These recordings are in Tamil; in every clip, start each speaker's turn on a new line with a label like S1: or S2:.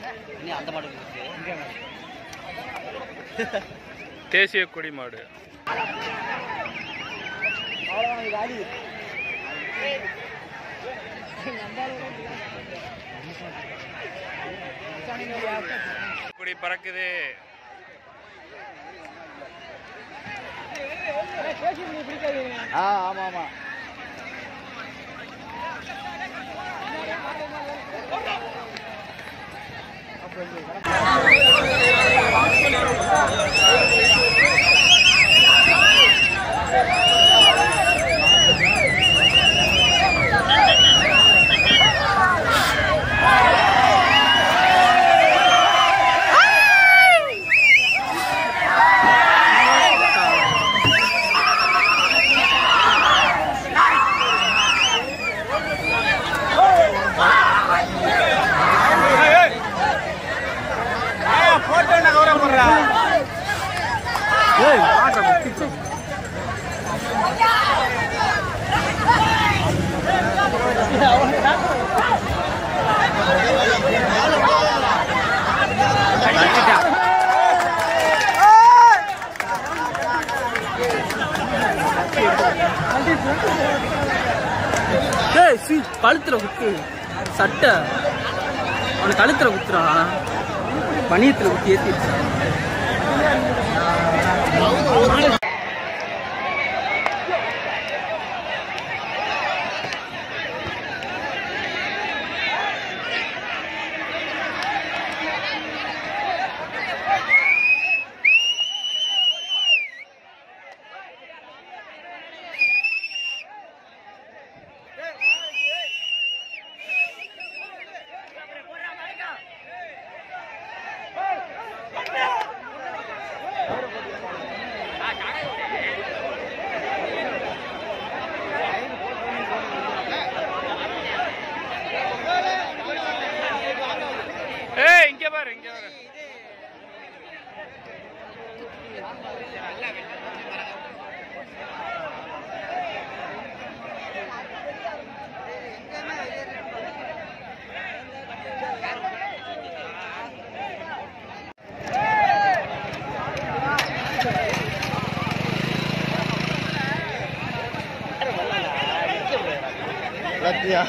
S1: இனி அந்த மாடு இருக்கு
S2: தேசிய கொடி மாடு கொடி பறக்குது
S1: ஆ ஆமா ஆமா
S3: ஏய் சி கழுத்துல குத்து சட்டை அவனுக்கு கழுத்துல குத்துறான் பனியத்துல குத்தி ஏத்திடுச்சு
S2: ஏய் இங்க பாரு இங்க பாரு
S1: சத்தியா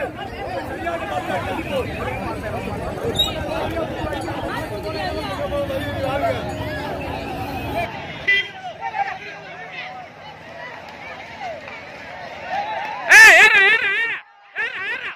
S2: ஏய் ஏறு ஏறு ஏறு ஏறு ஏறு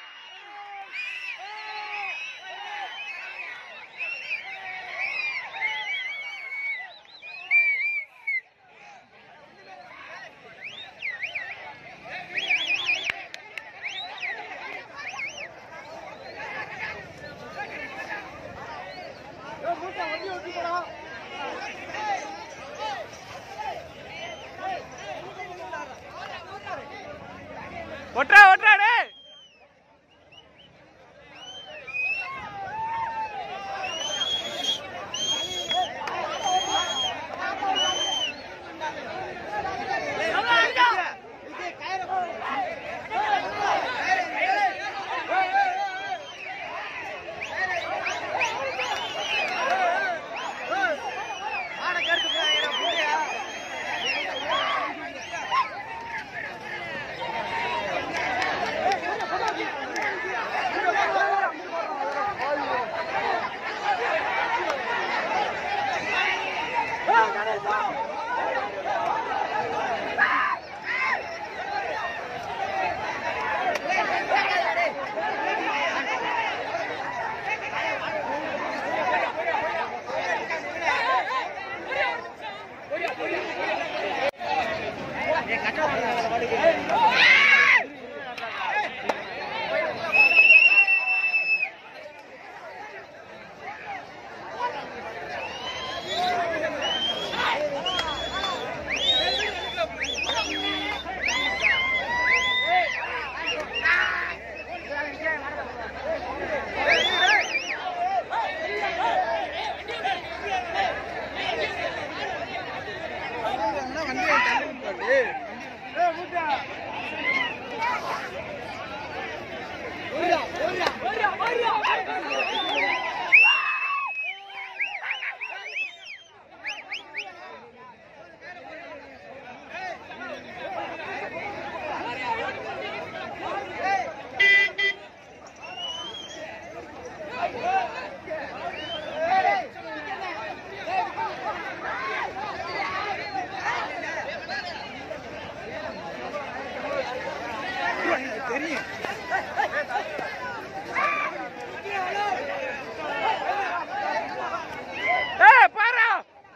S2: ஒட்றா ஒட்றா டேய் ஏய் பாரா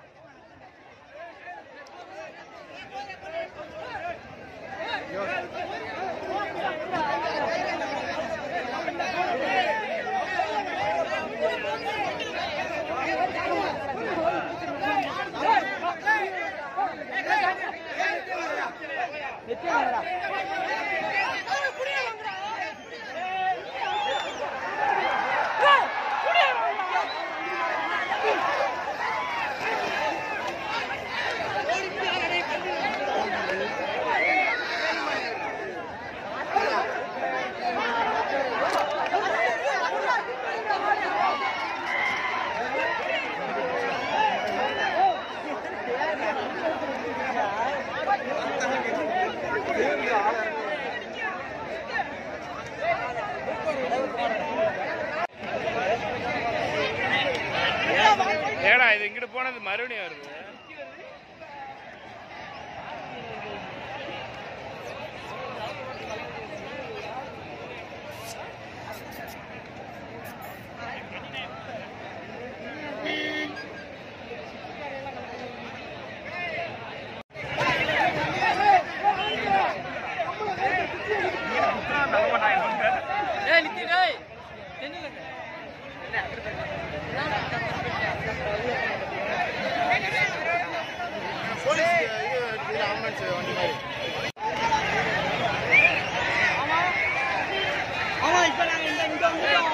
S2: ஏடா இது இங்கிட்டு போனது மறுபடியும் வருது
S3: ஏய் நித்தி டேய் தெரியல ஆமா இப்ப நாங்க இந்த இங்க வந்துட்டோம்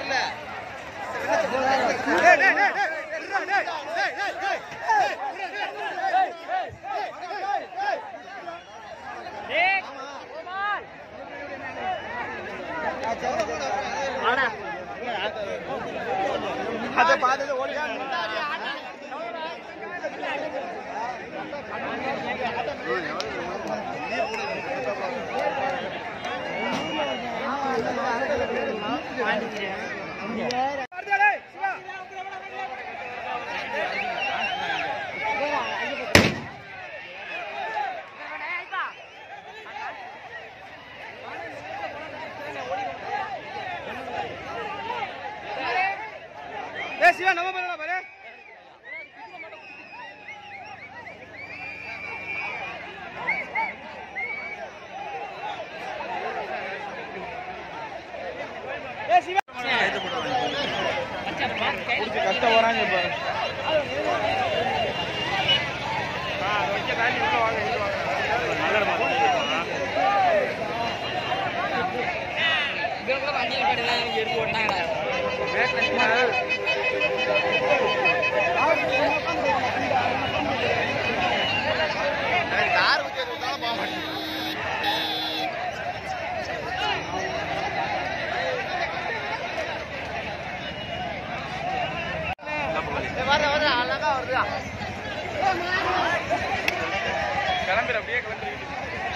S1: டேய் டேய் டேய் டேய் டேய் டேய் டேய் அதை பார்த்துட்டு ஓடி ஏய் சிவா நம்ம பண்ணலாம் பாரு ஏய் சிவா கஷ்டம் வராங்க பாரு கார் ஊத்தி போக மாட்டேன் வர வர அழகா வருதா
S2: கிளம்பிடு அப்படியே கிளம்பிட்டு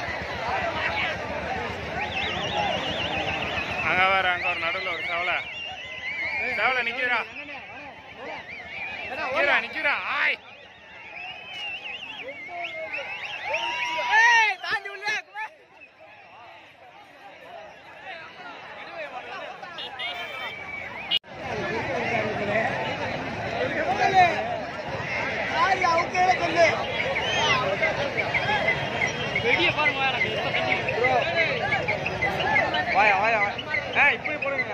S2: அங்க வேற அங்க ஒரு நடுவுல ஒரு செவலை செவலை நிக்கிறா நிக்கிறா நிக்கிறா ஆய்
S1: வாயா வாயா ஆ இப்படி போடுங்க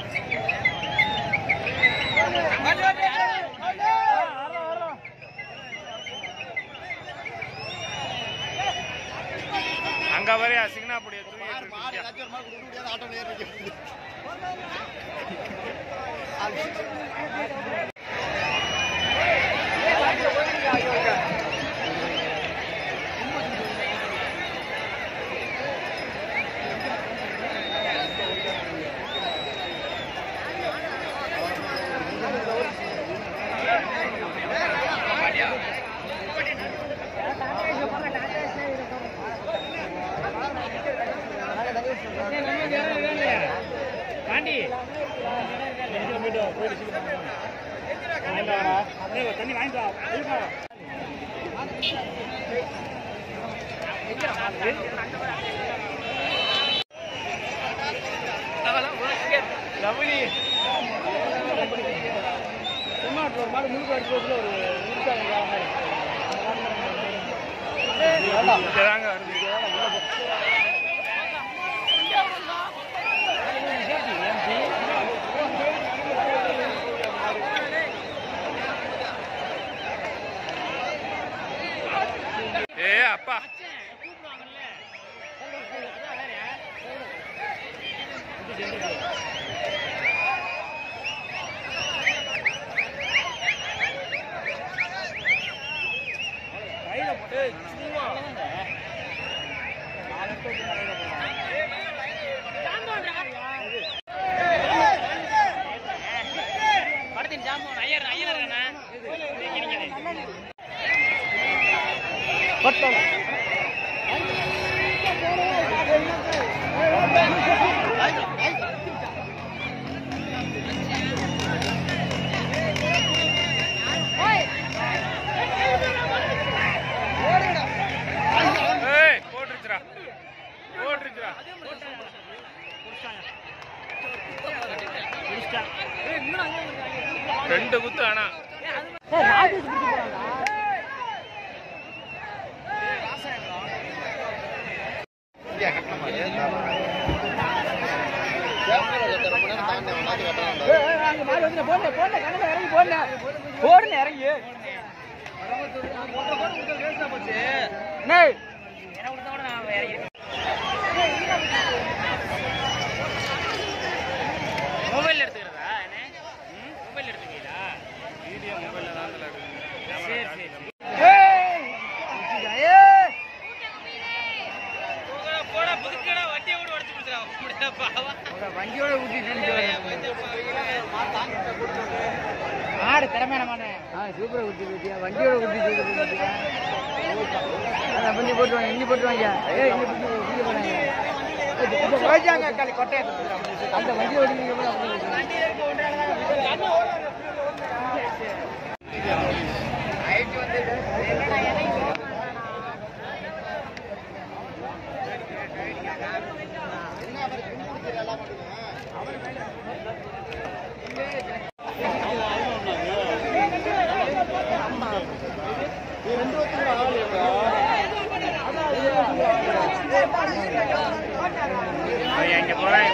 S2: அங்க வரையா சிங்கனாப்புடிய தூக்கிட்டு இருக்கியா இங்கதாங்க வருது ஏ அப்பா ஏய் போட்டுருச்சுடா போட்டுருச்சுடா ரெண்டு குத்து ஆனா
S3: போடுன்னு இறங்கி டேய். மொபைல் எடுத்துக்கிறதா என்ன மொபைல் எடுத்துக்கிறீங்களா
S2: வீடியோ மொபைல்ல தான் தல
S3: சரி சரி
S2: எடுக்கணும்
S3: போடா புதுக்கடா வண்டியை விட
S1: வண்டியோட ஊட்டிட்டு ஆடு திறமையான மாடு ஆ சூப்பரா ஊட்டி ஊட்டியா வண்டியோட ஊட்டி பண்ணி போட்டுவாங்க இங்க போட்டுவாங்க ஏ இங்க போட்டு இங்க போறாங்க போயிட்டாங்க காலி கொட்டையை அந்த வண்டி ஓடி
S2: அவன் இங்க போறான்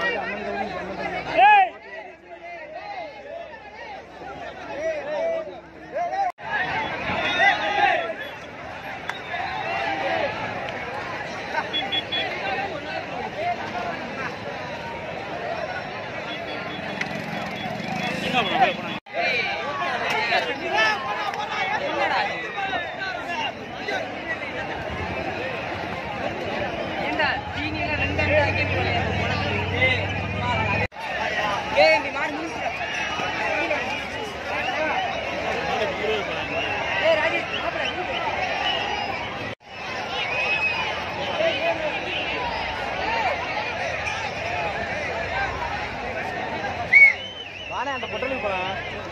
S1: வானே அந்த பொட்டலுக்கு போலாம்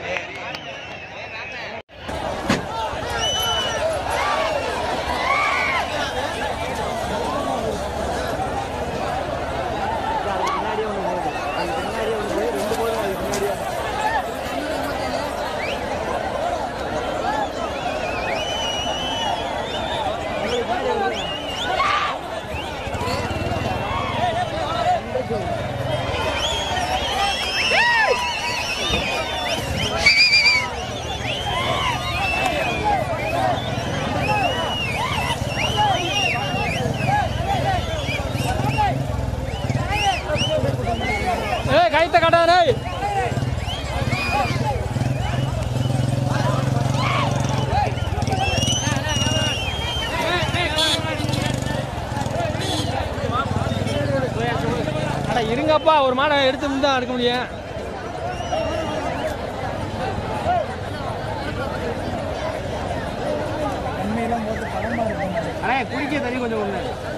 S1: பின்னாடியே ஒன்று போகுது அது பின்னாடியே ஒன்று போய் ரெண்டு போதும் அது பின்னாடியே
S3: ஏய் கைத்த கட்டானே அட இருங்கப்பா ஒரு மாடை எடுத்து தான் எடுக்க முடியும்
S1: அண்ணா குடிக்க தண்ணி கொஞ்சம் ஒன்று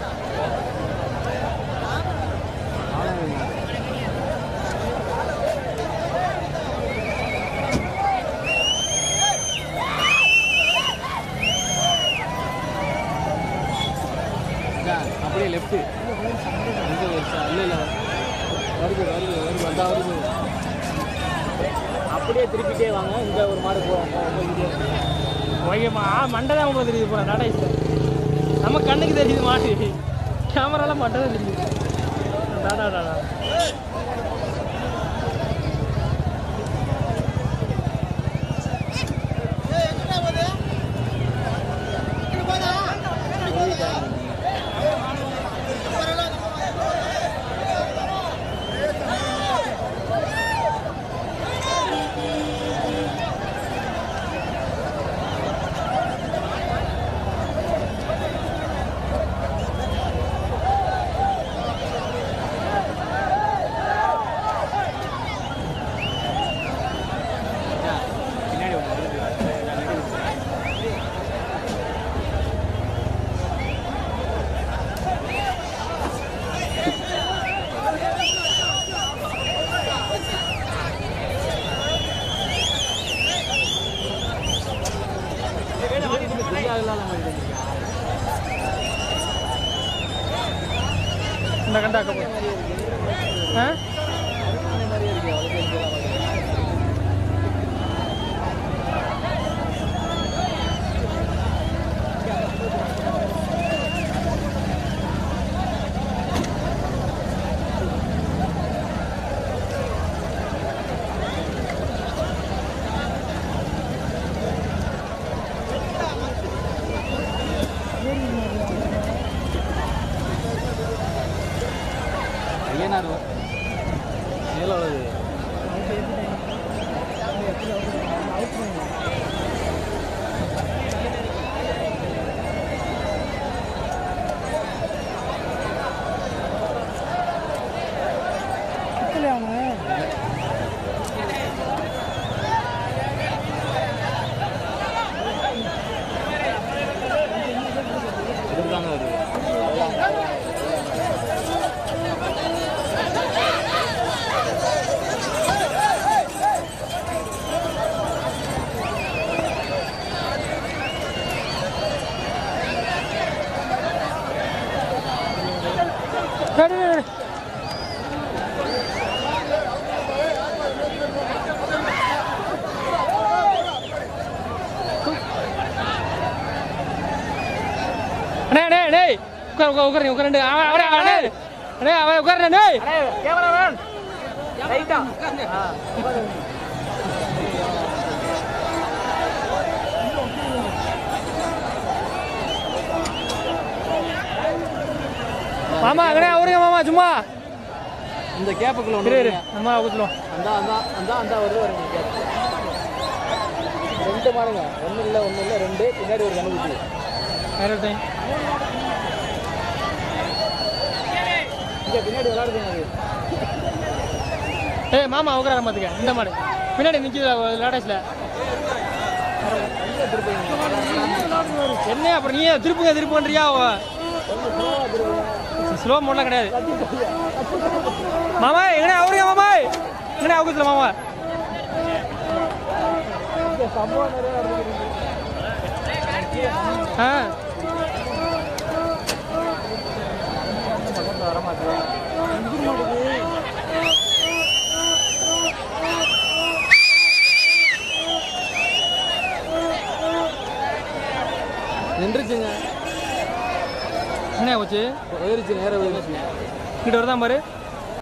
S3: அப்படியே லெஃப்ட் இங்கே வருஷா இல்லை இல்லை வருது வருது வருது வந்தா வருது
S1: அப்படியே திருப்பிட்டே வாங்க இந்த ஒரு மாடு போகும்
S3: ஓகேம்மா ஆ மண்டை தான் உங்களுக்கு தெரியுது போல டாடா இல்லை நம்ம கண்ணுக்கு தெரியுது மாட்டு கேமராலாம் மண்டை தான் தெரியுது டாடா டாடா
S1: பின்னாடி ஒன்று
S3: இந்த கண்டாக்க போ ஆ
S1: ஐயனார் மேலே வருது
S3: டேய், டேய், டேய். அண்ணே அண்ணே அண்ணே உட்கார் உட்கார் உட்காருங்க உட்காரு அவன் அவரே அவனே அண்ணே அவன் உட்காரு அண்ணே
S1: கேமராமேன் ரைட்டா
S3: மாமா அங்கனே அவருங்க மாமா சும்மா
S1: இந்த கேப்புக்குள்ள
S3: இரு இரு நம்ம ஊத்துறோம்
S1: அந்த அந்த அந்த அந்த வருது வருங்க கேப் ரெண்டு மாடுங்க ஒன்றும் இல்லை ஒன்றும் இல்லை ரெண்டு பின்னாடி ஒரு கணக்கு
S3: வேற ஒருத்தன்
S1: இங்கே பின்னாடி விளாடுதுங்க அது
S3: ஏய் மாமா உட்கார பார்த்துக்க இந்த மாடு பின்னாடி நிற்கிது லேட்டஸ்ட்ல என்ன அப்புறம் நீ திருப்புங்க திருப்புன்றியா ஸ்லோ மோட்லாம் கிடையாது மாமா எங்கடா அவருங்க மாமா எங்கடா அவுக்குத்துல மாமா
S1: இங்கே சம்பவம் நிறைய நடந்துருக்கு
S3: ஆ
S1: வர மாட்டேன் நின்றுச்சுங்க
S3: என்ன போச்சு
S1: போயிருச்சு நேரம் போயிருச்சு
S3: இங்கிட்ட வருதான் பாரு